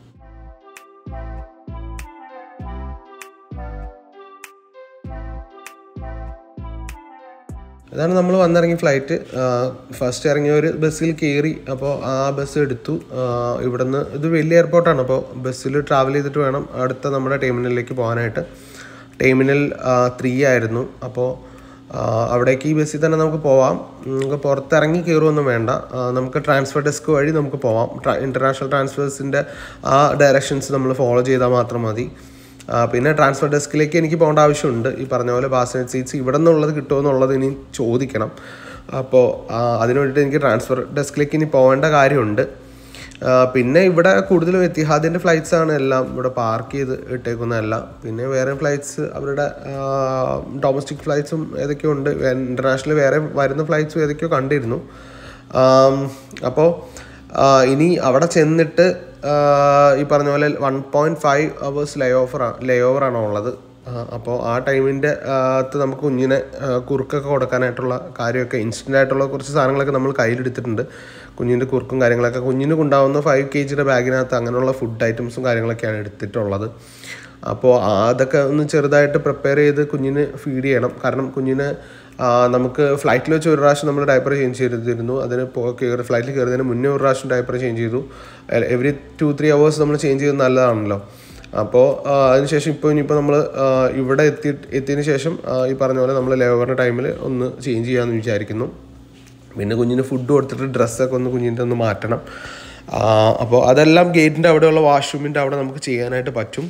അതാണ് നമ്മൾ വന്നിറങ്ങി ഫ്ലൈറ്റ് ഫസ്റ്റ് ഇറങ്ങിയ ഒരു ബസ്സിൽ കയറി അപ്പോൾ ആ ബസ് എടുത്തു ആ, ഇവിടുന്ന് ഇത് വലിയ എയർപോർട്ടാണ് അപ്പോൾ ബസ്സിൽ ട്രാവൽ ചെയ്തിട്ട് വേണം അടുത്ത നമ്മുടെ ടെർമിനലിലേക്ക് പോകാനായിട്ട് ടെർമിനൽ ത്രീ ആയിരുന്നു അപ്പോൾ ആ, അവിടേക്ക് ഈ ബസ്സിൽ തന്നെ നമുക്ക് പോവാം നമുക്ക് പുറത്തിറങ്ങി കയറുമൊന്നും വേണ്ട ആ, നമുക്ക് ട്രാൻസ്ഫർ ഡെസ്ക് വഴി നമുക്ക് പോവാം ഇൻ്റർനാഷണൽ ട്രാൻസ്ഫേഴ്സിൻ്റെ ആ ഡയറക്ഷൻസ് നമ്മൾ ഫോളോ ചെയ്താൽ മാത്രം മതി ആ, പിന്നെ ട്രാൻസ്ഫർ ഡെസ്കിലേക്ക് എനിക്ക് പോകേണ്ട ആവശ്യമുണ്ട് ഈ പറഞ്ഞ പോലെ ബാസ്നറ്റ് സീറ്റ്സ് ഇവിടെ നിന്നുള്ളത് കിട്ടുമോ എന്നുള്ളത് ഇനി ചോദിക്കണം അപ്പോൾ ആ, അതിന് വേണ്ടിയിട്ട് എനിക്ക് ട്രാൻസ്ഫർ ഡെസ്കിലേക്ക് ഇനി പോകേണ്ട കാര്യമുണ്ട് ആ, പിന്നെ ഇവിടെ കൂടുതലും എത്തിഹാദിൻ്റെ ഫ്ലൈറ്റ്സ് ആണ് എല്ലാം ഇവിടെ പാർക്ക് ചെയ്ത് ഇട്ടേക്കുന്നതെല്ലാം പിന്നെ വേറെ ഫ്ലൈറ്റ്സ് അവരുടെ ഡൊമസ്റ്റിക് ഫ്ലൈറ്റ്സും ഏതൊക്കെയോ ഉണ്ട് ഇൻ്റർനാഷണൽ വേറെ വരുന്ന ഫ്ലൈറ്റ്സും ഏതൊക്കെയോ കണ്ടിരുന്നു അപ്പോൾ ഇനി അവിടെ ചെന്നിട്ട് ആ, ഈ പറഞ്ഞ പോലെ one point five hours lay offer lay ഓവറാണ് ഉള്ളത് അപ്പോൾ ആ ടൈമിൻ്റെ അകത്ത് നമുക്ക് കുഞ്ഞിനെ ആ, കുറുക്കൊക്കെ കൊടുക്കാനായിട്ടുള്ള കാര്യമൊക്കെ ഇൻസ്റ്റൻ്റ് ആയിട്ടുള്ള കുറച്ച് സാധനങ്ങളൊക്കെ നമ്മൾ കയ്യിലെടുത്തിട്ടുണ്ട് കുഞ്ഞിൻ്റെ കുറുക്കും കാര്യങ്ങളൊക്കെ കുഞ്ഞിന് കൊണ്ടാവുന്ന ഫൈവ് കെ ജിയുടെ ബാഗിനകത്ത് അങ്ങനെയുള്ള ഫുഡ് ഐറ്റംസും കാര്യങ്ങളൊക്കെയാണ് എടുത്തിട്ടുള്ളത് അപ്പോൾ അതൊക്കെ ഒന്ന് ചെറുതായിട്ട് പ്രിപ്പയർ ചെയ്ത് കുഞ്ഞിന് ഫീഡ് ചെയ്യണം കാരണം കുഞ്ഞിന് ആ, നമുക്ക് ഫ്ലൈറ്റിൽ വെച്ച് ഒരു പ്രാവശ്യം നമ്മൾ ഡയപ്പർ ചേഞ്ച് ചെയ്തിരുന്നു അതിന് പോ- കയറി ഫ്ലൈറ്റിൽ കയറുന്നതിന് മുന്നേ ഒരു പ്രാവശ്യം ഡയപ്പർ ചേഞ്ച് ചെയ്തു എവറി ടു ത്രീ അവേഴ്സ് നമ്മൾ ചേഞ്ച് ചെയ്യുന്നത് നല്ലതാണല്ലോ അപ്പോൾ അതിനുശേഷം ഇപ്പോൾ ഇനിയിപ്പോൾ നമ്മൾ ഇവിടെ എത്തി എത്തിയതിന് ശേഷം ആ, ഈ പറഞ്ഞ പോലെ നമ്മൾ ലേബറിൻ്റെ ടൈമിൽ ഒന്ന് ചേഞ്ച് ചെയ്യാമെന്ന് വിചാരിക്കുന്നു പിന്നെ കുഞ്ഞിന് ഫുഡ് കൊടുത്തിട്ട് ഡ്രസ്സൊക്കെ ഒന്ന് കുഞ്ഞിൻ്റെ ഒന്ന് മാറ്റണം ആ, അപ്പോൾ അതെല്ലാം ഗേറ്റിൻ്റെ അവിടെയുള്ള വാഷ്റൂമിൻ്റെ അവിടെ നമുക്ക് ചെയ്യാനായിട്ട് പറ്റും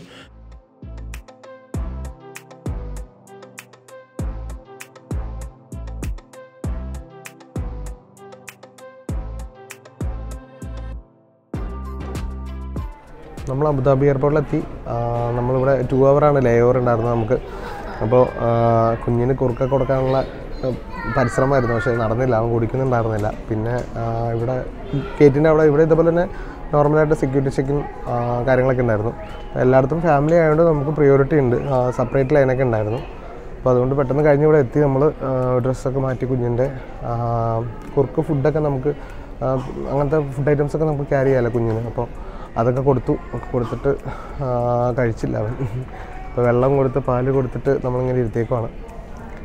നമ്മൾ അബുദാബി എയർപോർട്ടിലെത്തി ആ, നമ്മളിവിടെ ടു ആണ് ലേ ഓവർ ഉണ്ടായിരുന്നത് നമുക്ക് അപ്പോൾ ആ, കുഞ്ഞിന് കുറുക്കൊക്കെ കൊടുക്കാനുള്ള ആ, പരിശ്രമമായിരുന്നു പക്ഷേ നടന്നില്ല അവൻ കുടിക്കുന്നുണ്ടായിരുന്നില്ല പിന്നെ ആ, ഇവിടെ ഗേറ്റിൻ്റെ അവിടെ ഇവിടെ ഇതുപോലെ തന്നെ നോർമലായിട്ട് സെക്യൂരിറ്റി ചെക്കിങ് കാര്യങ്ങളൊക്കെ ഉണ്ടായിരുന്നു എല്ലായിടത്തും ഫാമിലി ആയതുകൊണ്ട് നമുക്ക് പ്രിയോറിറ്റി ഉണ്ട് സെപ്പറേറ്റ് ലൈനൊക്കെ ഉണ്ടായിരുന്നു അപ്പോൾ അതുകൊണ്ട് പെട്ടെന്ന് കഴിഞ്ഞ് ഇവിടെ എത്തി നമ്മൾ ഡ്രസ്സൊക്കെ മാറ്റി കുഞ്ഞിൻ്റെ ആ, കുറുക്ക് ഫുഡൊക്കെ നമുക്ക് ആ, അങ്ങനത്തെ ഫുഡ് ഐറ്റംസ് ഒക്കെ നമുക്ക് ക്യാരി ചെയ്യാമല്ലോ കുഞ്ഞിന് അപ്പോൾ അതൊക്കെ കൊടുത്തു ഒക്കെ കൊടുത്തിട്ട് ആ, കഴിച്ചില്ല അവൻ ഇപ്പോൾ വെള്ളം കൊടുത്ത് പാല് കൊടുത്തിട്ട് നമ്മളിങ്ങനെ ഇരുത്തേക്കുവാണ്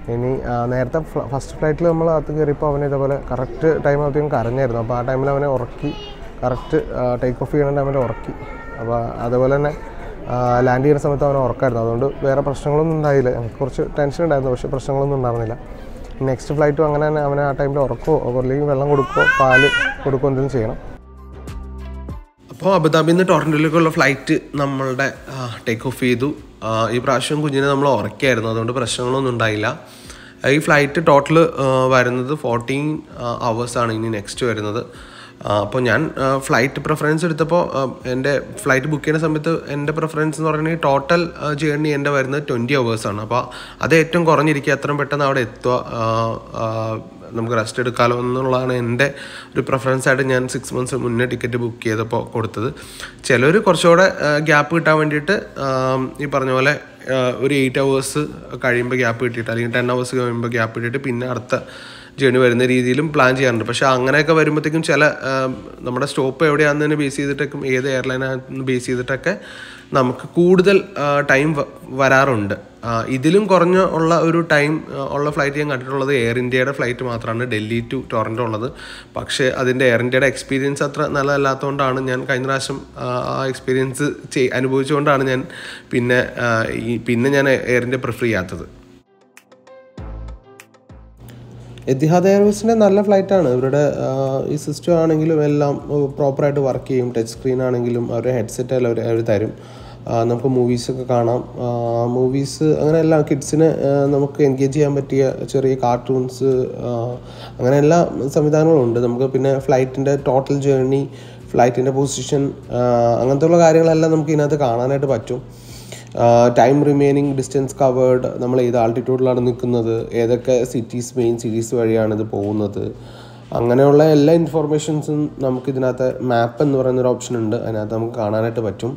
ഇനി ആ, നേരത്തെ ഫസ്റ്റ് ഫ്ലൈറ്റിൽ നമ്മൾ അകത്ത് കയറിയപ്പോൾ അവന് ഇതേപോലെ കറക്റ്റ് ടൈം ആകുമ്പോഴത്തേക്കും കരഞ്ഞായിരുന്നു അപ്പോൾ ആ ടൈമിൽ അവനെ ഉറക്കി കറക്റ്റ് ടേക്ക് ഓഫ് ചെയ്യുന്ന ടൈമിൽ ഉറക്കി അപ്പോൾ അതുപോലെ തന്നെ ലാൻഡ് ചെയ്യുന്ന സമയത്ത് അവനെ ഉറക്കായിരുന്നു അതുകൊണ്ട് വേറെ പ്രശ്നങ്ങളൊന്നും ഉണ്ടായില്ല എനിക്ക് കുറച്ച് ടെൻഷൻ ഉണ്ടായിരുന്നു പക്ഷേ പ്രശ്നങ്ങളൊന്നും ഉണ്ടായിരുന്നില്ല നെക്സ്റ്റ് ഫ്ലൈറ്റും അങ്ങനെ തന്നെ അവനെ ആ ടൈമിൽ ഉറക്കോ അല്ലെങ്കിൽ വെള്ളം കൊടുക്കുകയോ പാല് കൊടുക്കുകയോ എന്തെങ്കിലും ചെയ്യണം അപ്പോൾ അബുദാബിയിൽ നിന്ന് ടൊറൻറ്റോയിലേക്കുള്ള ഫ്ലൈറ്റ് നമ്മളുടെ ടേക്ക് ഓഫ് ചെയ്തു ആ, ഈ പ്രാവശ്യം കുഞ്ഞിനെ നമ്മൾ ഉറക്കിയായിരുന്നു അതുകൊണ്ട് പ്രശ്നങ്ങളൊന്നും ഉണ്ടായില്ല ഈ ഫ്ലൈറ്റ് ടോട്ടൽ വരുന്നത് ഫോർട്ടീൻ ആണ് ഇനി നെക്സ്റ്റ് വരുന്നത് അപ്പോൾ ഞാൻ ഫ്ലൈറ്റ് പ്രിഫറൻസ് എടുത്തപ്പോൾ ആ, എൻ്റെ ഫ്ലൈറ്റ് ബുക്ക് ചെയ്യുന്ന സമയത്ത് എൻ്റെ പ്രിഫറൻസ് എന്ന് പറയുന്നത് ടോട്ടൽ ജേർണി എൻ്റെ വരുന്നത് ട്വൻറ്റി ആണ് അപ്പോൾ അത് ഏറ്റവും കുറഞ്ഞിരിക്കുക എത്രയും പെട്ടെന്ന് അവിടെ എത്തുക ആ, ആ, നമുക്ക് റെസ്റ്റ് എടുക്കാമല്ലോ എന്നുള്ളതാണ് എൻ്റെ ഒരു പ്രിഫറൻസ് ആയിട്ട് ഞാൻ സിക്സ് മന്ത്സ് മുന്നേ ടിക്കറ്റ് ബുക്ക് ചെയ്തപ്പോൾ കൊടുത്തത് ചിലർ കുറച്ചുകൂടെ ഗ്യാപ്പ് കിട്ടാൻ വേണ്ടിയിട്ട് ആം, ഈ പറഞ്ഞ പോലെ ആ, ഒരു എയ്റ്റ് അവേഴ്സ് കഴിയുമ്പോൾ ഗ്യാപ്പ് കിട്ടിയിട്ട് അല്ലെങ്കിൽ ടെൻ അവേഴ്സ് കഴിയുമ്പോൾ ഗ്യാപ്പ് കിട്ടിയിട്ട് പിന്നെ അടുത്ത ജേണി വരുന്ന രീതിയിലും പ്ലാൻ ചെയ്യാറുണ്ട് പക്ഷേ അങ്ങനെയൊക്കെ വരുമ്പോഴത്തേക്കും ചില ആം, നമ്മുടെ സ്റ്റോപ്പ് എവിടെയാണെന്ന് ബേസ് ചെയ്തിട്ടൊക്കെ ഏത് എയർലൈനാണെന്ന് ബേസ് ചെയ്തിട്ടൊക്കെ നമുക്ക് കൂടുതൽ ടൈം വരാറുണ്ട് ആ, ഇതിലും കുറഞ്ഞ ഉള്ള ഒരു ടൈം ഉള്ള ഫ്ലൈറ്റ് ഞാൻ കണ്ടിട്ടുള്ളത് എയർ ഇന്ത്യയുടെ ഫ്ലൈറ്റ് മാത്രമാണ് ഡൽഹി ടു ടൊറൻറ്റോ ഉള്ളത് പക്ഷേ അതിൻ്റെ എയർ ഇന്ത്യയുടെ എക്സ്പീരിയൻസ് അത്ര നല്ലതല്ലാത്തതുകൊണ്ടാണ് ഞാൻ കഴിഞ്ഞ പ്രാവശ്യം ആ, ആ എക്സ്പീരിയൻസ് ചെയ് അനുഭവിച്ചുകൊണ്ടാണ് ഞാൻ പിന്നെ ആ, ഈ പിന്നെ ഞാൻ എയർ ഇന്ത്യ പ്രിഫർ ചെയ്യാത്തത് എത്തിഹാദ് എയർവേസിൻ്റെ നല്ല ഫ്ലൈറ്റാണ് ഇവരുടെ ആ, ഈ സിസ്റ്റം ആണെങ്കിലും എല്ലാം പ്രോപ്പറായിട്ട് വർക്ക് ചെയ്യും ടച്ച് സ്ക്രീൻ ആണെങ്കിലും അവരുടെ ഹെഡ്സെറ്റ് എല്ലാം അവർ അവർ തരും ആ, നമുക്ക് മൂവീസൊക്കെ കാണാം മൂവീസ് അങ്ങനെ എല്ലാം കിഡ്സിന് നമുക്ക് എൻഗേജ് ചെയ്യാൻ പറ്റിയ ചെറിയ കാർട്ടൂൺസ് അങ്ങനെ എല്ലാ സംവിധാനങ്ങളും ഉണ്ട് നമുക്ക് പിന്നെ ഫ്ലൈറ്റിൻ്റെ ടോട്ടൽ ജേർണി ഫ്ലൈറ്റിൻ്റെ പൊസിഷൻ അങ്ങനത്തെ ഉള്ള കാര്യങ്ങളെല്ലാം നമുക്ക് ഇതിനകത്ത് കാണാനായിട്ട് പറ്റും ടൈം റിമൈനിങ് ഡിസ്റ്റൻസ് കവേർഡ് നമ്മൾ ഏത് ആൾട്ടിറ്റ്യൂഡിലാണ് നിൽക്കുന്നത് ഏതൊക്കെ സിറ്റീസ് മെയിൻ സിറ്റീസ് വഴിയാണ് ഇത് പോകുന്നത് അങ്ങനെയുള്ള എല്ലാ ഇൻഫോർമേഷൻസും നമുക്ക് ഇതിനകത്ത് മാപ്പ് എന്ന് പറയുന്ന ഒരു ഓപ്ഷൻ ഉണ്ട് അതിനകത്ത് നമുക്ക് കാണാനായിട്ട് പറ്റും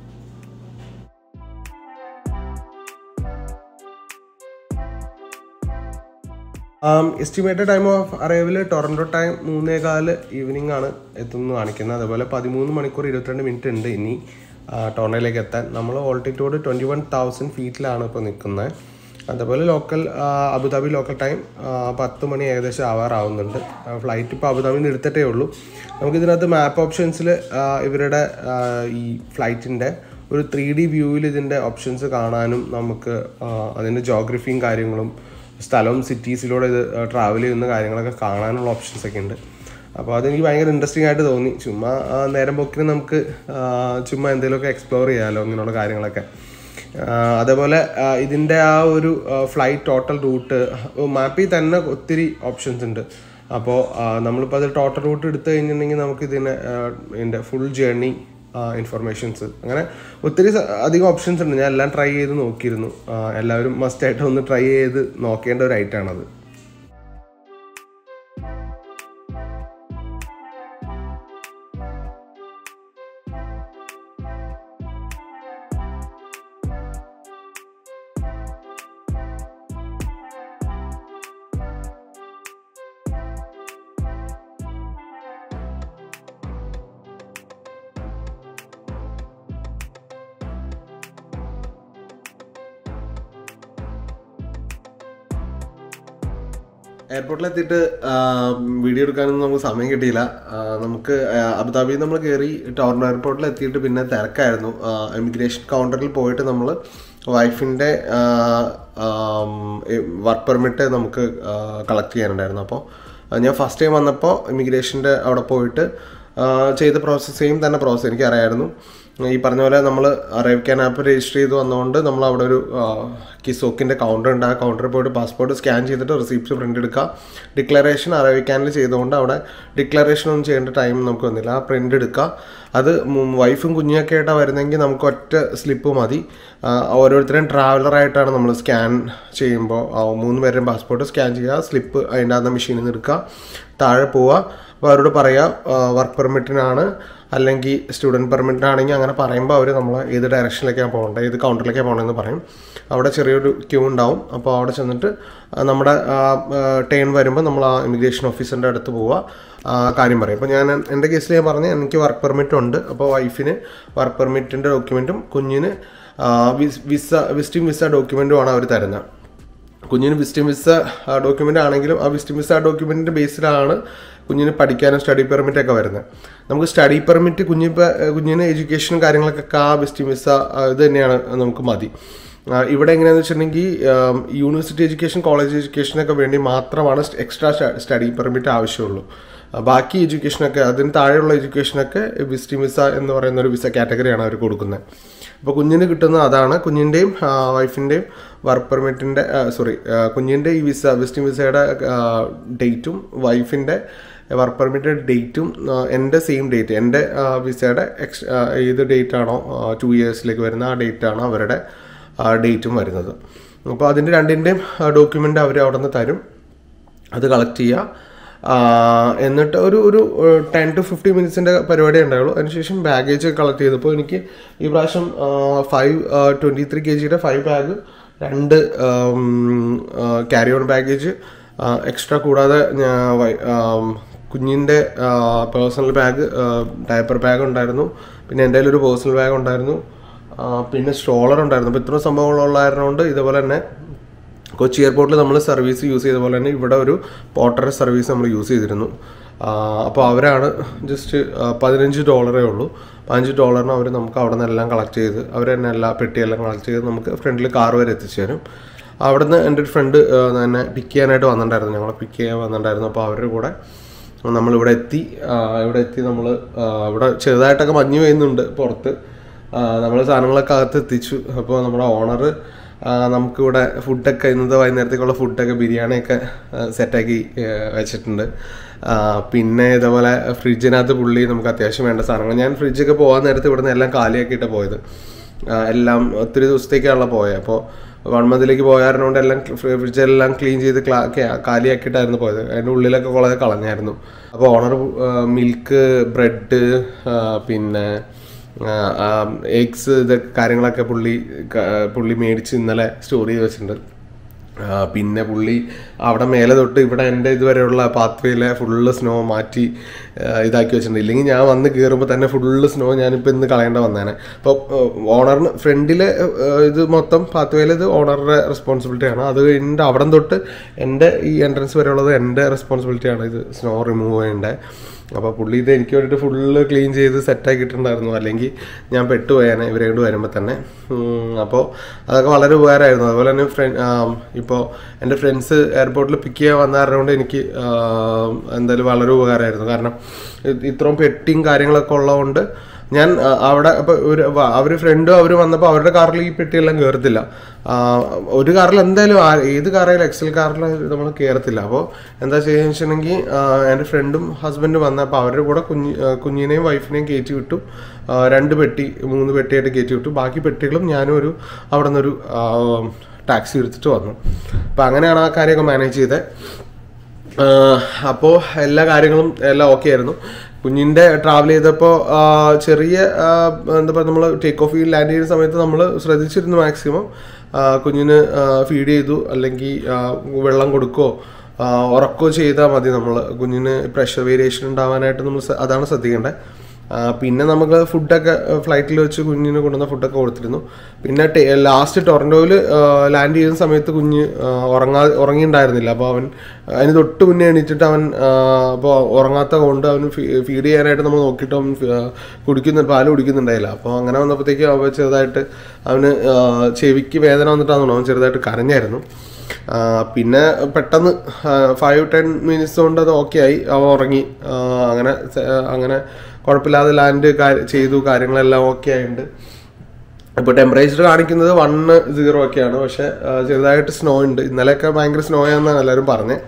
estimated time of arrival Toronto time മൂന്നേകാല് ഈവനിങ് ആണ് എത്തുന്നു കാണിക്കുന്നത് അതുപോലെ പതിമൂന്ന് മണിക്കൂർ ഇരുപത്തിരണ്ട് മിനിറ്റ് ഉണ്ട് ഇനി ആ, ടൊറൻറ്റോയിലേക്ക് എത്താൻ നമ്മൾ ഓൾട്ടിറ്റ്യൂഡ് ട്വൻറ്റി വൺ തൗസൻഡ് ഫീറ്റിലാണ് ഇപ്പോൾ നിൽക്കുന്നത് അതുപോലെ ലോക്കൽ അബുദാബി ലോക്കൽ ടൈം പത്ത് മണി ഏകദേശം ആവാറാവുന്നുണ്ട് ഫ്ലൈറ്റ് ഇപ്പോൾ അബുദാബിയിൽ നിന്ന് എടുത്തിട്ടേ ഉള്ളൂ നമുക്കിതിനകത്ത് മാപ്പ് ഓപ്ഷൻസിൽ ഇവരുടെ ആ, ഈ ഫ്ലൈറ്റിൻ്റെ ഒരു ത്രീ ഡി വ്യൂവിൽ ഇതിൻ്റെ ഓപ്ഷൻസ് കാണാനും നമുക്ക് ആ, അതിൻ്റെ ജോഗ്രഫിയും കാര്യങ്ങളും സ്ഥലവും സിറ്റീസിലൂടെ ഇത് ട്രാവൽ ചെയ്യുന്ന കാര്യങ്ങളൊക്കെ കാണാനുള്ള ഓപ്ഷൻസ് ഒക്കെ ഉണ്ട് അപ്പോൾ അതെനിക്ക് ഭയങ്കര ഇൻട്രസ്റ്റിംഗ് ആയിട്ട് തോന്നി ചുമ്മാ ആ, നേരം പോക്കിന് നമുക്ക് ആ, ചുമ്മാ എന്തെങ്കിലുമൊക്കെ എക്സ്പ്ലോർ ചെയ്യാമല്ലോ ഇങ്ങനെയുള്ള കാര്യങ്ങളൊക്കെ ആ, അതേപോലെ ആ, ഇതിൻ്റെ ആ ഒരു ഫ്ലൈറ്റ് ടോട്ടൽ റൂട്ട് മാപ്പിൽ തന്നെ ഒത്തിരി ഓപ്ഷൻസ് ഉണ്ട് അപ്പോൾ നമ്മളിപ്പോൾ അത് ടോട്ടൽ റൂട്ട് എടുത്തു കഴിഞ്ഞിട്ടുണ്ടെങ്കിൽ നമുക്ക് ഇതിനെ ഇതിൻ്റെ ഫുൾ ജേർണി ഇൻഫർമേഷൻസ് അങ്ങനെ ഒത്തിരി സ- അധികം ഓപ്ഷൻസ് ഉണ്ട് ഞാൻ എല്ലാം ട്രൈ ചെയ്ത് നോക്കിയിരുന്നു ആ, എല്ലാവരും മസ്റ്റായിട്ട് ഒന്ന് ട്രൈ ചെയ്ത് നോക്കേണ്ട ഒരു ഐറ്റമാണത് എയർപോർട്ടിലെത്തിയിട്ട് വീഡിയോ എടുക്കാനൊന്നും നമുക്ക് സമയം കിട്ടിയില്ല ആ, നമുക്ക് ആ, അബുദാബിയിൽ നമ്മൾ കയറി ടോർണോ എയർപോർട്ടിൽ എത്തിയിട്ട് പിന്നെ തിരക്കായിരുന്നു ഇമിഗ്രേഷൻ കൗണ്ടറിൽ പോയിട്ട് നമ്മൾ വൈഫിൻ്റെ വർക്ക് പെർമിറ്റ് നമുക്ക് കളക്ട് ചെയ്യാനുണ്ടായിരുന്നു അപ്പോൾ ഞാൻ ഫസ്റ്റ് ടൈം വന്നപ്പോൾ ഇമിഗ്രേഷൻ്റെ അവിടെ പോയിട്ട് ആ, ചെയ്ത പ്രോസസ്സ് സെയിം തന്നെ പ്രോസസ്സ് എനിക്കറിയായിരുന്നു ഈ പറഞ്ഞ പോലെ നമ്മൾ അറൈവ്ക്കാൻ ആപ്പ് രജിസ്റ്റർ ചെയ്ത് വന്നുകൊണ്ട് നമ്മൾ അവിടെ ഒരു കിസോക്കിൻ്റെ കൗണ്ടർ ഉണ്ട് ആ കൗണ്ടറിൽ പോയിട്ട് പാസ്പോർട്ട് സ്കാൻ ചെയ്തിട്ട് റിസീപ്റ്റ് പ്രിൻ്റ് എടുക്കുക ഡിക്ലറേഷൻ അറൈവ്ക്കാനിൽ ചെയ്തുകൊണ്ട് അവിടെ ഡിക്ലറേഷൻ ഒന്നും ചെയ്യേണ്ട ടൈം നമുക്ക് വന്നില്ല ആ പ്രിൻ്റ് എടുക്കുക അത് വൈഫും കുഞ്ഞൊക്കെ ആയിട്ടാണ് വരുന്നതെങ്കിൽ നമുക്ക് ഒറ്റ സ്ലിപ്പ് മതി ആ, ഓരോരുത്തരും ട്രാവലറായിട്ടാണ് നമ്മൾ സ്കാൻ ചെയ്യുമ്പോൾ ആ, മൂന്ന് പേരുടെയും പാസ്പോർട്ട് സ്കാൻ ചെയ്യുക സ്ലിപ്പ് അതിൻ്റെ അകത്ത് മെഷീനിൽ നിന്ന് എടുക്കുക താഴെ പോവുക അപ്പോൾ അവരോട് പറയുക വർക്ക് പെർമിറ്റിനാണ് അല്ലെങ്കിൽ സ്റ്റുഡൻറ്റ് പെർമിറ്റിനാണെങ്കിൽ അങ്ങനെ പറയുമ്പോൾ അവർ നമ്മൾ ഏത് ഡയറക്ഷനിലേക്കാണ് പോകേണ്ടത് ഏത് കൗണ്ടറിലേക്കാണ് പോകേണ്ടതെന്ന് പറയും അവിടെ ചെറിയൊരു ക്യൂ ഉണ്ടാവും അപ്പോൾ അവിടെ ചെന്നിട്ട് ആ, നമ്മുടെ ടേൺ വരുമ്പോൾ നമ്മൾ ആ ഇമിഗ്രേഷൻ ഓഫീസറിൻ്റെ അടുത്ത് പോവുക ആ, കാര്യം പറയും അപ്പോൾ ഞാൻ എൻ്റെ കേസിൽ ഞാൻ പറഞ്ഞു എനിക്ക് വർക്ക് പെർമിറ്റ് ഉണ്ട് അപ്പോൾ വൈഫിന് വർക്ക് പെർമിറ്റിൻ്റെ ഡോക്യുമെൻറ്റും കുഞ്ഞിന് ആ, വിസ്- വിസ വിസിറ്റിംഗ് വിസ ഡോക്യുമെൻറ്റുമാണ് അവർ തരുന്നത് കുഞ്ഞിന് വിസിറ്റിംഗ് വിസ ഡോക്യുമെൻ്റ് ആണെങ്കിലും ആ വിസിറ്റിംഗ് വിസ ഡോക്യുമെൻറ്റിൻ്റെ ബേസിലാണ് കുഞ്ഞിന് പഠിക്കാനും സ്റ്റഡി പെർമിറ്റ് ഒക്കെ വരുന്നത് നമുക്ക് സ്റ്റഡി പെർമിറ്റ് കുഞ്ഞി കുഞ്ഞിന് എഡ്യൂക്കേഷനും കാര്യങ്ങളൊക്കെ ആ വിസിറ്റിംഗ് വിസ ഇത് തന്നെയാണ് നമുക്ക് മതി ആ, ഇവിടെ എങ്ങനെയാണെന്ന് വെച്ചിട്ടുണ്ടെങ്കിൽ ആം, യൂണിവേഴ്സിറ്റി എഡ്യൂക്കേഷൻ കോളേജ് എഡ്യൂക്കേഷനൊക്കെ വേണ്ടി മാത്രമാണ് എക്സ്ട്രാ സ്റ്റഡി പെർമിറ്റ് ആവശ്യമുള്ളൂ ആ, ബാക്കി എഡ്യൂക്കേഷനൊക്കെ അതിന് താഴെയുള്ള എഡ്യൂക്കേഷനൊക്കെ വിസിറ്റിംഗ് വിസ എന്ന് പറയുന്ന ഒരു വിസ കാറ്റഗറിയാണ് അവർ കൊടുക്കുന്നത് അപ്പോൾ കുഞ്ഞിന് കിട്ടുന്ന അതാണ് കുഞ്ഞിൻ്റെയും വൈഫിൻ്റെയും വർക്ക് പെർമിറ്റിൻ്റെ സോറി കുഞ്ഞിൻ്റെ ഈ വിസ വിസിറ്റിംഗ് വിസയുടെ ഡേറ്റും വൈഫിൻ്റെ വർക്ക് പെർമിറ്റിൻ്റെ ഡേറ്റും എൻ്റെ സെയിം ഡേറ്റ് എൻ്റെ വിസയുടെ എക്സ് ഏത് ഡേറ്റ് ആണോ ടു ഇയേഴ്സിലേക്ക് വരുന്ന ആ ഡേറ്റ് ആണ് അവരുടെ ഡേറ്റും വരുന്നത് അപ്പോൾ അതിൻ്റെ രണ്ടിൻ്റെയും ഡോക്യുമെൻ്റ് അവർ അവിടെ നിന്ന് തരും അത് കളക്ട് ചെയ്യുക ആ, എന്നിട്ട് ഒരു ഒരു ടെൻ ടു ഫിഫ്റ്റി മിനിറ്റ്സിൻ്റെ പരിപാടി ഉണ്ടായുള്ളൂ അതിനുശേഷം ബാഗേജ് കളക്ട് ചെയ്തപ്പോൾ എനിക്ക് ഈ പ്രാവശ്യം ഫൈവ് ട്വൻറ്റി ത്രീ കെ ജിയുടെ ഫൈവ് ബാഗ് രണ്ട് ക്യാരി ഓൺ ബാഗേജ് എക്സ്ട്രാ കൂടാതെ ഞാൻ വൈ- ആം, കുഞ്ഞിൻ്റെ പേഴ്സണൽ ബാഗ് ഡയപ്പർ ബാഗ് ഉണ്ടായിരുന്നു പിന്നെ എൻ്റെ കയ്യിൽ ഒരു പേഴ്സണൽ ബാഗ് ഉണ്ടായിരുന്നു ആ, പിന്നെ സ്ട്രോളർ ഉണ്ടായിരുന്നു അപ്പോൾ ഇത്രയും സംഭവങ്ങളുള്ളായിരുന്നതുകൊണ്ട് ഇതുപോലെ തന്നെ കൊച്ചി എയർപോർട്ടിൽ നമ്മൾ സർവീസ് യൂസ് ചെയ്ത പോലെ തന്നെ ഇവിടെ ഒരു പോർട്ടർ സർവീസ് നമ്മൾ യൂസ് ചെയ്തിരുന്നു അപ്പോൾ അവരാണ് ജസ്റ്റ് പതിനഞ്ച് ഡോളറേ ഉള്ളൂ പതിനഞ്ച് ഡോളറിന് അവർ നമുക്ക് അവിടെ നിന്നെല്ലാം കളക്ട് ചെയ്ത് അവർ തന്നെ എല്ലാ പെട്ടിയെല്ലാം കളക്ട് ചെയ്ത് നമുക്ക് ഫ്രണ്ടിൽ കാർ വരെ എത്തിച്ചു തരും അവിടുന്ന് എൻ്റെ ഒരു ഫ്രണ്ട് തന്നെ പിക്ക് ചെയ്യാനായിട്ട് വന്നിട്ടുണ്ടായിരുന്നു ഞങ്ങളെ പിക്ക് ചെയ്യാൻ വന്നിട്ടുണ്ടായിരുന്നു അപ്പോൾ അവരുടെ കൂടെ നമ്മളിവിടെ എത്തി ആ, ഇവിടെ എത്തി നമ്മൾ ഇവിടെ ചെറുതായിട്ടൊക്കെ മഞ്ഞ് പെയ്യുന്നുണ്ട് പുറത്ത് നമ്മൾ സാധനങ്ങളൊക്കെ അകത്ത് എത്തിച്ചു അപ്പോൾ നമ്മുടെ ഓണർ നമുക്കിവിടെ ഫുഡൊക്കെ ഇന്നത്തെ വൈകുന്നേരത്തേക്കുള്ള ഫുഡൊക്കെ ബിരിയാണിയൊക്കെ സെറ്റാക്കി വെച്ചിട്ടുണ്ട് ആ, പിന്നെ ഇതേപോലെ ഫ്രിഡ്ജിനകത്ത് പുള്ളി നമുക്ക് അത്യാവശ്യം വേണ്ട സാധനങ്ങൾ ഞാൻ ഫ്രിഡ്ജൊക്കെ പോകാൻ നേരത്ത് ഇവിടുന്ന് എല്ലാം കാലിയാക്കിയിട്ടാണ് പോയത് ആ, എല്ലാം ഒത്തിരി ദിവസത്തേക്കാണല്ലോ പോയത് അപ്പോൾ വൺ മന്തിലേക്ക് പോയായിരുന്നുകൊണ്ട് എല്ലാം ഫ്രിഡ്ജെല്ലാം ക്ലീൻ ചെയ്ത് ക്ലാ ക്യാ- കാലിയാക്കിയിട്ടായിരുന്നു പോയത് അതിൻ്റെ ഉള്ളിലൊക്കെ കുറെ കളഞ്ഞായിരുന്നു അപ്പോൾ ഓണർ മിൽക്ക് ബ്രെഡ് പിന്നെ എഗ്സ് ഇതൊക്കെ കാര്യങ്ങളൊക്കെ പുള്ളി ക- പുള്ളി മേടിച്ച് ഇന്നലെ സ്റ്റോർ ചെയ്ത് വെച്ചിട്ടുണ്ട് ആ, പിന്നെ പുള്ളി അവിടെ മേലെ തൊട്ട് ഇവിടെ എൻ്റെ ഇതുവരെയുള്ള പാത്വേയിലെ ഫുള്ള് സ്നോ മാറ്റി ആ, ഇതാക്കി വെച്ചിട്ടുണ്ട് ഇല്ലെങ്കിൽ ഞാൻ വന്ന് കയറുമ്പോൾ തന്നെ ഫുള്ള് സ്നോ ഞാനിപ്പോൾ ഇന്ന് കളയേണ്ട വന്നേനെ അപ്പോൾ ഓണറിന് ഫ്രണ്ടിലെ ഇത് മൊത്തം പാത്വേയിൽ ഇത് ഓണറുടെ റെസ്പോൺസിബിലിറ്റിയാണ് അത് കഴിഞ്ഞിട്ട് അവിടെ തൊട്ട് എൻ്റെ ഈ എൻട്രൻസ് വരെയുള്ളത് എൻ്റെ റെസ്പോൺസിബിലിറ്റിയാണ് ഇത് സ്നോ റിമൂവ് ചെയ്യേണ്ടത് അപ്പോൾ പുള്ളി ഇത് എനിക്ക് വേണ്ടിയിട്ട് ഫുള്ള് ക്ലീൻ ചെയ്ത് സെറ്റാക്കിയിട്ടുണ്ടായിരുന്നു അല്ലെങ്കിൽ ഞാൻ പെട്ടുപോയാനെ ഇവരെ കൊണ്ട് വരുമ്പോൾ തന്നെ അപ്പോൾ അതൊക്കെ വളരെ ഉപകാരമായിരുന്നു അതുപോലെ തന്നെ ഫ്രണ്ട് ഇപ്പോൾ എൻ്റെ ഫ്രണ്ട്സ് എയർപോർട്ടിൽ പിക്ക് ചെയ്യാൻ വന്ന കാരണം കൊണ്ട് എനിക്ക് ആം, എന്തായാലും വളരെ ഉപകാരമായിരുന്നു കാരണം ഇത് ഇത്രയും പെട്ടിയും കാര്യങ്ങളൊക്കെ ഉള്ളതുകൊണ്ട് ഞാൻ ആ, അവിടെ അപ്പോൾ ഒരു അവർ ഫ്രണ്ടും അവർ വന്നപ്പോൾ അവരുടെ കാറിൽ ഈ പെട്ടിയെല്ലാം കയറത്തില്ല ആ, ഒരു കാറിൽ എന്തായാലും ആ- ഏത് കാറായാലും എക്സൽ കാറിൽ നമ്മൾ കയറത്തില്ല അപ്പോൾ എന്താ ചെയ്യുക വെച്ചിട്ടുണ്ടെങ്കിൽ എൻ്റെ ഫ്രണ്ടും ഹസ്ബൻഡും വന്നപ്പോൾ അവരുടെ കൂടെ കുഞ്ഞ് ആ, കുഞ്ഞിനെയും വൈഫിനെയും കയറ്റി വിട്ടു ആ, രണ്ട് പെട്ടി മൂന്ന് പെട്ടിയായിട്ട് കയറ്റി വിട്ടു ബാക്കി പെട്ടികളും ഞാനും ഒരു അവിടെ നിന്നൊരു ടാക്സി എടുത്തിട്ട് വന്നു അപ്പം അങ്ങനെയാണ് ആ കാര്യമൊക്കെ മാനേജ് ചെയ്തത് അപ്പോൾ എല്ലാ കാര്യങ്ങളും എല്ലാം ഓക്കെ ആയിരുന്നു കുഞ്ഞിൻ്റെ ട്രാവൽ ചെയ്തപ്പോൾ ചെറിയ ആ, എന്താ പറയുക നമ്മൾ ടേക്ക് ഓഫ് ലാൻഡ് ചെയ്യുന്ന സമയത്ത് നമ്മൾ ശ്രദ്ധിച്ചിരുന്നു മാക്സിമം കുഞ്ഞിന് ഫീഡ് ചെയ്തു അല്ലെങ്കിൽ ആ, വെള്ളം കൊടുക്കുകയോ ആ, ഉറക്കുകയോ ചെയ്താൽ മതി നമ്മൾ കുഞ്ഞിന് പ്രഷർ വേരിയേഷൻ ഉണ്ടാവാനായിട്ട് നമ്മൾ സ- അതാണ് ശ്രദ്ധിക്കേണ്ടത് ആ, പിന്നെ നമുക്ക് ഫുഡൊക്കെ ഫ്ലൈറ്റിൽ വെച്ച് കുഞ്ഞിന് കൊണ്ടുവന്ന ഫുഡൊക്കെ കൊടുത്തിരുന്നു പിന്നെ ലാസ്റ്റ് ടൊറൻറ്റോയിൽ ലാൻഡ് ചെയ്യുന്ന സമയത്ത് കുഞ്ഞ് ആ, ഉറങ്ങാ ഉറങ്ങിയിട്ടുണ്ടായിരുന്നില്ല അപ്പോൾ അവൻ അതിന് തൊട്ട് മുന്നേ എണീറ്റിട്ട് അവൻ അപ്പോൾ ഉറങ്ങാത്ത കൊണ്ട് അവന് ഫീഡ് ചെയ്യാനായിട്ട് നമ്മൾ നോക്കിയിട്ട് അവൻ ഫി- ആ, കുടിക്കുന്ന പാല് കുടിക്കുന്നുണ്ടായില്ല അപ്പോൾ അങ്ങനെ വന്നപ്പോഴത്തേക്കും അവൻ ചെറുതായിട്ട് അവന് ആ, ചെവിക്ക് വേദന വന്നിട്ടാണ് അവൻ ചെറുതായിട്ട് കരഞ്ഞായിരുന്നു ആ, പിന്നെ പെട്ടെന്ന് ഫൈവ് ടെൻ മിനിറ്റ്സ് കൊണ്ട് അത് ഓക്കെ ആയി അവൻ ഉറങ്ങി ആ, അങ്ങനെ സ- അങ്ങനെ കുഴപ്പമില്ലാതെ ലാൻഡ് ചെയ്തു കാര്യങ്ങളെല്ലാം ഓക്കെ ആയിട്ടുണ്ട് ഇപ്പോൾ ടെമ്പറേച്ചർ കാണിക്കുന്നത് വണ്ണ് സീറോ ഒക്കെയാണ് പക്ഷെ ആ, ചെറുതായിട്ട് സ്നോ ഉണ്ട് ഇന്നലെയൊക്കെ ഭയങ്കര സ്നോ ആണെന്നാണ് എല്ലാവരും പറഞ്ഞത്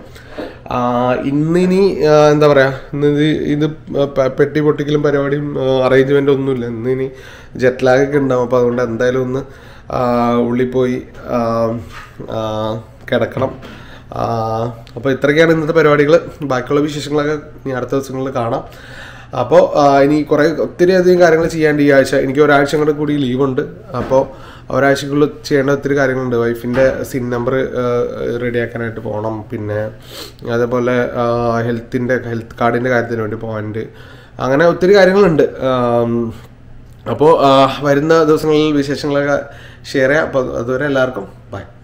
ഇന്നിനി ആ, എന്താ പറയുക ഇന്ന് ഇത് ഇത് പ- പെട്ടി പൊട്ടിക്കലും പരിപാടിയും അറേഞ്ച്മെൻ്റ് ഒന്നുമില്ല ഇന്നിനി ജെറ്റ് ലാഗ് ഒക്കെ ഉണ്ടാവും അപ്പോൾ അതുകൊണ്ട് എന്തായാലും ഒന്ന് ആ, ഉള്ളിൽ പോയി ആ, ആ, കിടക്കണം അപ്പോൾ ഇത്രയൊക്കെയാണ് ഇന്നത്തെ പരിപാടികൾ ബാക്കിയുള്ള വിശേഷങ്ങളൊക്കെ ഇനി അടുത്ത ദിവസങ്ങളിൽ കാണാം അപ്പോൾ ഇനി കുറേ ഒത്തിരി അധികം കാര്യങ്ങൾ ചെയ്യാണ്ട് ഈ ആഴ്ച എനിക്ക് ഒരാഴ്ച കൂടെ കൂടി ലീവുണ്ട് അപ്പോൾ ഒരാഴ്ചക്കുള്ളിൽ ചെയ്യേണ്ട ഒത്തിരി കാര്യങ്ങളുണ്ട് വൈഫിൻ്റെ സിൻ നമ്പർ റെഡിയാക്കാനായിട്ട് പോകണം പിന്നെ അതേപോലെ ഹെൽത്തിൻ്റെ ഹെൽത്ത് കാർഡിൻ്റെ കാര്യത്തിന് വേണ്ടി പോകാനുണ്ട് അങ്ങനെ ഒത്തിരി കാര്യങ്ങളുണ്ട് ആം, അപ്പോൾ വരുന്ന ദിവസങ്ങളിൽ വിശേഷങ്ങളൊക്കെ ഷെയർ ചെയ്യാം അപ്പോൾ അതുവരെ എല്ലാവർക്കും ബൈ